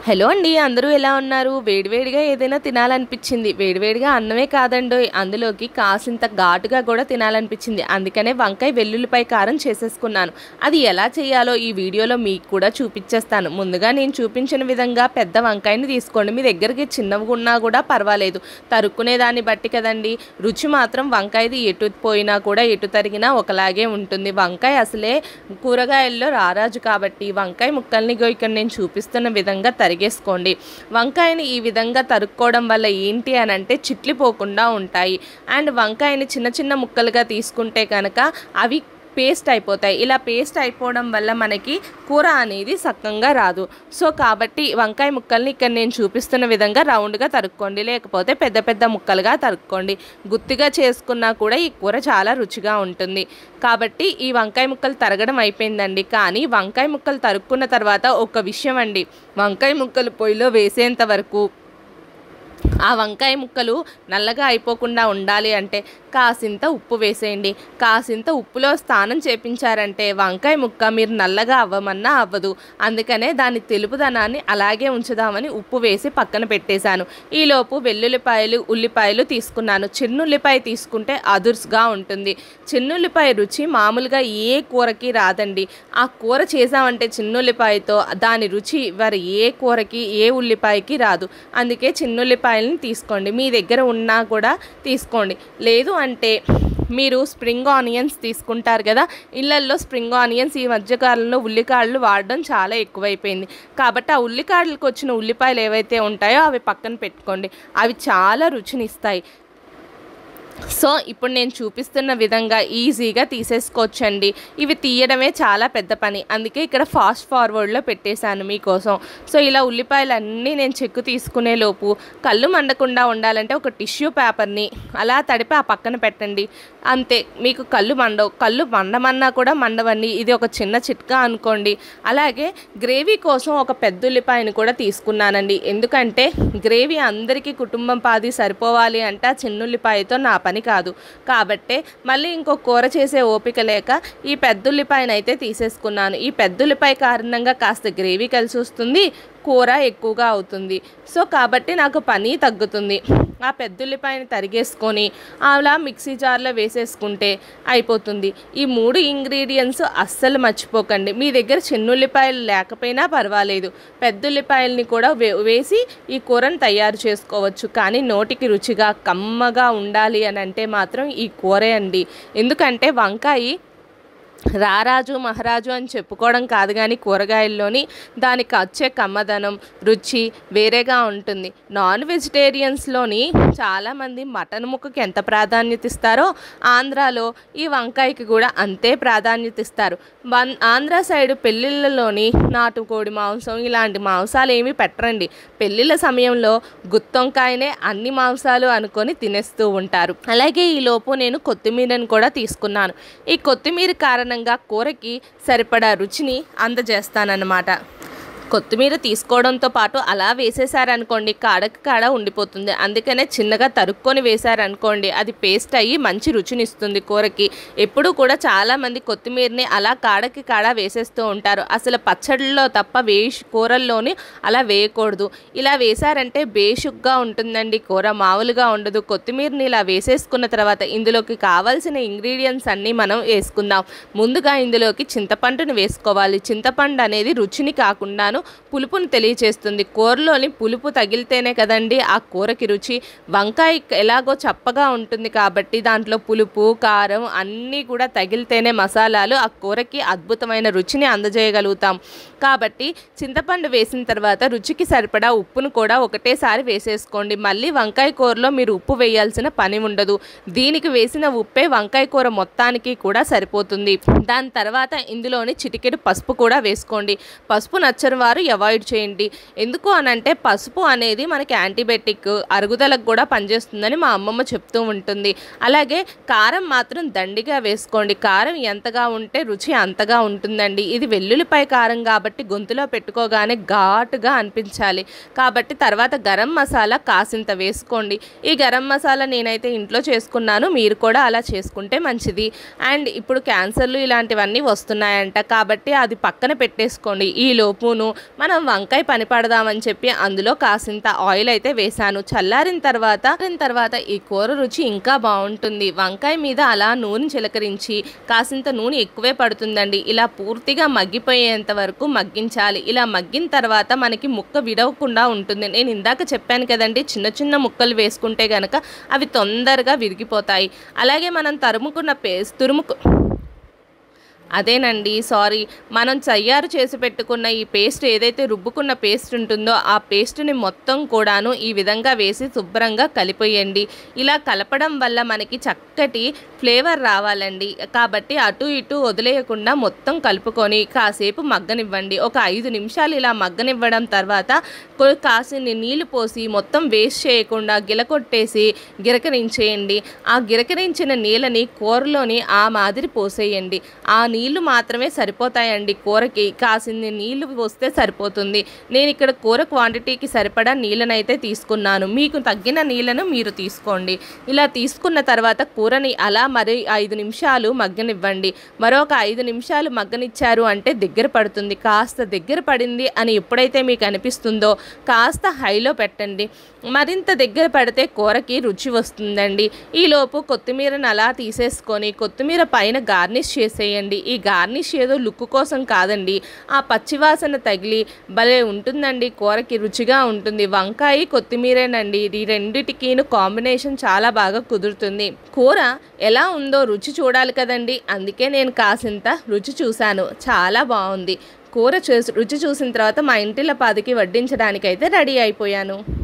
hello అండి అందరూ ఎలా ఉన్నారు వేడివేడిగా ఏదైనా తినాలనిపించింది వేడివేడిగా అన్నమే కాదండోయ్ అందులోకి కాసింత ఘాటుగా కూడా తినాలనిపించింది అందుకనే వంకాయ వెల్లుల్లిపై కారం చేసేసుకున్నాను అది ఎలా చేయాలో ఈ వీడియోలో మీకు కూడా చూపించేస్తాను ముందుగా నేను చూపించిన విధంగా పెద్ద వంకాయని తీసుకోండి మీ దగ్గరికి చిన్నవి ఉన్నా కూడా పర్వాలేదు తరుక్కునే దాన్ని బట్టి కదండి రుచి మాత్రం వంకాయది ఎటు పోయినా కూడా ఎటు తరిగినా ఒకలాగే ఉంటుంది వంకాయ అసలే కూరగాయల్లో రారాజు కాబట్టి వంకాయ ముక్కల్ని ఇగో ఇక్కడ నేను చూపిస్తున్న విధంగా తరిగేసుకోండి వంకాయని ఈ విధంగా తరుక్కోవడం వల్ల ఏంటి అని అంటే చిట్లిపోకుండా ఉంటాయి అండ్ వంకాయని చిన్న చిన్న ముక్కలుగా తీసుకుంటే కనుక అవి పేస్ట్ అయిపోతాయి ఇలా పేస్ట్ అయిపోవడం వల్ల మనకి కూర అనేది సక్కంగా రాదు సో కాబట్టి వంకాయ ముక్కల్ని ఇక్కడ నేను చూపిస్తున్న విధంగా రౌండ్గా తరుక్కోండి లేకపోతే పెద్ద పెద్ద ముక్కలుగా తరుక్కోండి గుత్తిగా చేసుకున్నా కూడా ఈ కూర చాలా రుచిగా ఉంటుంది కాబట్టి ఈ వంకాయ ముక్కలు తరగడం అయిపోయిందండి కానీ వంకాయ ముక్కలు తరుక్కున్న తర్వాత ఒక విషయం అండి వంకాయ ముక్కలు పొయ్యిలో వేసేంత వరకు ఆ వంకాయ ముక్కలు నల్లగా అయిపోకుండా ఉండాలి అంటే కాసింత ఉప్పు వేసేయండి కాసింత ఉప్పులో స్నానం చేపించారంటే వంకాయ ముక్క మీరు నల్లగా అవ్వమన్నా అవ్వదు అందుకనే దాని తెలుపుదనాన్ని అలాగే ఉంచుదామని ఉప్పు వేసి పక్కన పెట్టేశాను ఈలోపు వెల్లుల్లిపాయలు ఉల్లిపాయలు తీసుకున్నాను చిన్నుల్లిపాయ తీసుకుంటే అదుర్స్గా ఉంటుంది చిన్నుల్లిపాయ రుచి మామూలుగా ఏ కూరకి రాదండి ఆ కూర చేసామంటే చిన్నుల్లిపాయతో దాని రుచి మరి ఏ కూరకి ఏ ఉల్లిపాయకి రాదు అందుకే చిన్నుల్లిపాయలని తీసుకోండి మీ దగ్గర ఉన్నా కూడా తీసుకోండి లేదు అంటే మీరు స్ప్రింగ్ ఆనియన్స్ తీసుకుంటారు కదా ఇళ్ళల్లో స్ప్రింగ్ ఆనియన్స్ ఈ మధ్యకాలంలో ఉల్లికాడలు వాడడం చాలా ఎక్కువైపోయింది కాబట్టి ఆ ఉల్లికాడలకు వచ్చిన ఉల్లిపాయలు ఏవైతే ఉంటాయో అవి పక్కన పెట్టుకోండి అవి చాలా రుచినిస్తాయి సో ఇప్పుడు నేను చూపిస్తున్న విధంగా ఈజీగా తీసేసుకోవచ్చండి ఇవి తీయడమే చాలా పెద్ద పని అందుకే ఇక్కడ ఫాస్ట్ ఫార్వర్డ్లో పెట్టేశాను మీకోసం సో ఇలా ఉల్లిపాయలు అన్నీ నేను చెక్కు తీసుకునే లోపు కళ్ళు మండకుండా ఉండాలంటే ఒక టిష్యూ పేపర్ని అలా తడిపి ఆ పక్కన పెట్టండి అంతే మీకు కళ్ళు మండవు కళ్ళు మండమన్నా కూడా మండవండి ఇది ఒక చిన్న చిట్కా అనుకోండి అలాగే గ్రేవీ కోసం ఒక పెద్ద ఉల్లిపాయని కూడా తీసుకున్నానండి ఎందుకంటే గ్రేవీ అందరికీ కుటుంబం పాది సరిపోవాలి అంటే ఆ చిన్నుల్లిపాయతో నా పని కాదు కాబట్టే మళ్ళీ ఇంకో కూర చేసే ఓపిక లేక ఈ పెద్దుల్లిపాయను అయితే తీసేసుకున్నాను ఈ పెద్దుల్లిపాయ కారణంగా కాస్త గ్రేవీ కలిసి వస్తుంది కూర ఎక్కువగా అవుతుంది సో కాబట్టి నాకు పని తగ్గుతుంది ఆ పెద్దుల్లిపాయని తరిగేసుకొని అలా మిక్సీ జార్లో వేసేసుకుంటే అయిపోతుంది ఈ మూడు ఇంగ్రీడియంట్స్ అస్సలు మర్చిపోకండి మీ దగ్గర చిన్నుల్లిపాయలు లేకపోయినా పర్వాలేదు పెద్దుల్లిపాయల్ని కూడా వే వేసి ఈ కూరను తయారు చేసుకోవచ్చు కానీ నోటికి రుచిగా కమ్మగా ఉండాలి అని అంటే మాత్రం ఈ కూరే అండి ఎందుకంటే వంకాయ రారాజు మహారాజు అని చెప్పుకోవడం కాదు కానీ కూరగాయల్లోని దానికి వచ్చే కమ్మదనం రుచి వేరేగా ఉంటుంది నాన్ వెజిటేరియన్స్లోని చాలామంది మటన్ ముక్కకి ఎంత ప్రాధాన్యత ఇస్తారో ఆంధ్రాలో ఈ వంకాయకి కూడా అంతే ప్రాధాన్యత ఇస్తారు వన్ ఆంధ్ర సైడ్ పెళ్ళిళ్ళలోని నాటుకోడి మాంసం ఇలాంటి మాంసాలు ఏమీ పెట్టరండి పెళ్ళిళ్ళ సమయంలో గుత్తొంకాయనే అన్ని మాంసాలు అనుకొని తినేస్తూ ఉంటారు అలాగే ఈ లోపు నేను కొత్తిమీరని కూడా తీసుకున్నాను ఈ కొత్తిమీర కారణంగా కూరకి సరిపడా రుచిని అందజేస్తానన్నమాట కొత్తిమీర తీసుకోవడంతో పాటు అలా వేసేసారనుకోండి కాడకి కాడ ఉండిపోతుంది అందుకనే చిన్నగా తరుక్కొని వేశారనుకోండి అది పేస్ట్ అయ్యి మంచి రుచినిస్తుంది కూరకి ఎప్పుడూ కూడా చాలామంది కొత్తిమీరని అలా కాడకి కాడ వేసేస్తూ ఉంటారు అసలు పచ్చడిలో తప్ప వేసి కూరల్లోని అలా వేయకూడదు ఇలా వేశారంటే బేషుగ్గా ఉంటుందండి కూర మామూలుగా ఉండదు కొత్తిమీరని ఇలా వేసేసుకున్న తర్వాత ఇందులోకి కావాల్సిన ఇంగ్రీడియంట్స్ అన్నీ మనం వేసుకుందాం ముందుగా ఇందులోకి చింతపండుని వేసుకోవాలి చింతపండు అనేది రుచిని కాకుండాను పులుపుని తెలియచేస్తుంది కూరలోని పులుపు తగిలితేనే కదండి ఆ కూరకి రుచి వంకాయ ఎలాగో చప్పగా ఉంటుంది కాబట్టి దాంట్లో పులుపు కారం అన్నీ కూడా తగిలితేనే మసాలాలు ఆ కూరకి అద్భుతమైన రుచిని అందజేయగలుగుతాం కాబట్టి చింతపండు వేసిన తర్వాత రుచికి సరిపడా ఉప్పును కూడా ఒకటేసారి వేసేసుకోండి మళ్ళీ వంకాయ కూరలో మీరు ఉప్పు వేయాల్సిన పని ఉండదు దీనికి వేసిన ఉప్పే వంకాయ కూర మొత్తానికి కూడా సరిపోతుంది దాని తర్వాత ఇందులోని చిటికెడు పసుపు కూడా వేసుకోండి పసుపు నచ్చని వారు అవాయిడ్ చేయండి ఎందుకు అనంటే పసుపు అనేది మనకి యాంటీబయాటిక్ అరుగుదలకు కూడా పనిచేస్తుందని మా అమ్మమ్మ చెప్తూ ఉంటుంది అలాగే కారం మాత్రం దండిగా వేసుకోండి కారం ఎంతగా ఉంటే రుచి అంతగా ఉంటుందండి ఇది వెల్లుల్లిపాయ కారం కాబట్టి గొంతులో పెట్టుకోగానే ఘాటుగా అనిపించాలి కాబట్టి తర్వాత గరం మసాలా కాసింత వేసుకోండి ఈ గరం మసాలా నేనైతే ఇంట్లో చేసుకున్నాను మీరు కూడా అలా చేసుకుంటే మంచిది అండ్ ఇప్పుడు క్యాన్సర్లు ఇలాంటివన్నీ వస్తున్నాయంట కాబట్టి అది పక్కన పెట్టేసుకోండి ఈ లోపును మనం వంకాయ పని పడదామని చెప్పి అందులో కాసింత ఆయిల్ అయితే వేశాను చల్లారిన తర్వాత చల్లారిన తర్వాత ఈ కూర రుచి ఇంకా బాగుంటుంది వంకాయ మీద అలా నూనె చిలకరించి కాసింత నూనె ఎక్కువే పడుతుందండి ఇలా పూర్తిగా మగ్గిపోయేంత వరకు మగ్గించాలి ఇలా మగ్గిన తర్వాత మనకి ముక్క విడవకుండా ఉంటుంది నేను ఇందాక చెప్పాను కదండి చిన్న చిన్న ముక్కలు వేసుకుంటే గనక అవి తొందరగా విరిగిపోతాయి అలాగే మనం తరుముకున్న పేస్ట్ తురుముకు అదేనండి సారీ మనం తయారు చేసి పెట్టుకున్న ఈ పేస్ట్ ఏదైతే రుబ్బుకున్న పేస్ట్ ఉంటుందో ఆ పేస్ట్ని మొత్తం కూడాను ఈ విధంగా వేసి శుభ్రంగా కలిపేయండి ఇలా కలపడం వల్ల మనకి చక్కటి ఫ్లేవర్ రావాలండి కాబట్టి అటు ఇటు వదిలేయకుండా మొత్తం కలుపుకొని కాసేపు మగ్గనివ్వండి ఒక ఐదు నిమిషాలు ఇలా మగ్గనివ్వడం తర్వాత కొ- కాసిన్ని నీళ్లు పోసి మొత్తం వేస్ట్ చేయకుండా గిలకొట్టేసి గిరకరించేయండి ఆ గిరకరించిన నీళ్ళని కూరలోని ఆ మాదిరి పోసేయండి ఆ నీళ్లు మాత్రమే సరిపోతాయండి కూరకి కాసిన్ని నీళ్లు పోస్తే సరిపోతుంది నేను ఇక్కడ కూర క్వాంటిటీకి సరిపడా నీళ్ళనైతే తీసుకున్నాను మీకు తగ్గిన నీళ్ళను మీరు తీసుకోండి ఇలా తీసుకున్న తర్వాత కూరని అలా మరి ఐదు నిమిషాలు మగ్గనివ్వండి మరొక ఐదు నిమిషాలు మగ్గనిచ్చారు అంటే దగ్గర పడుతుంది కాస్త దగ్గర పడింది అని ఎప్పుడైతే మీకు అనిపిస్తుందో కాస్త హైలో పెట్టండి మరింత దగ్గర పడితే కూరకి రుచి వస్తుందండి ఈలోపు కొత్తిమీరను అలా తీసేసుకొని కొత్తిమీర పైన గార్నిష్ చేసేయండి ఈ గార్నిష్ ఏదో లుక్ కోసం కాదండి ఆ పచ్చివాసన తగిలి భలే ఉంటుందండి కూరకి రుచిగా ఉంటుంది వంకాయ కొత్తిమీరేనండి ఈ రెండిటికిను కాంబినేషన్ చాలా బాగా కుదురుతుంది కూర ఎలా ఉందో రుచి చూడాలి కదండి అందుకే నేను కాసింత రుచి చూశాను చాలా బాగుంది కూర చూసి రుచి చూసిన తర్వాత మా ఇంటిల పాదికి వడ్డించడానికైతే రెడీ అయిపోయాను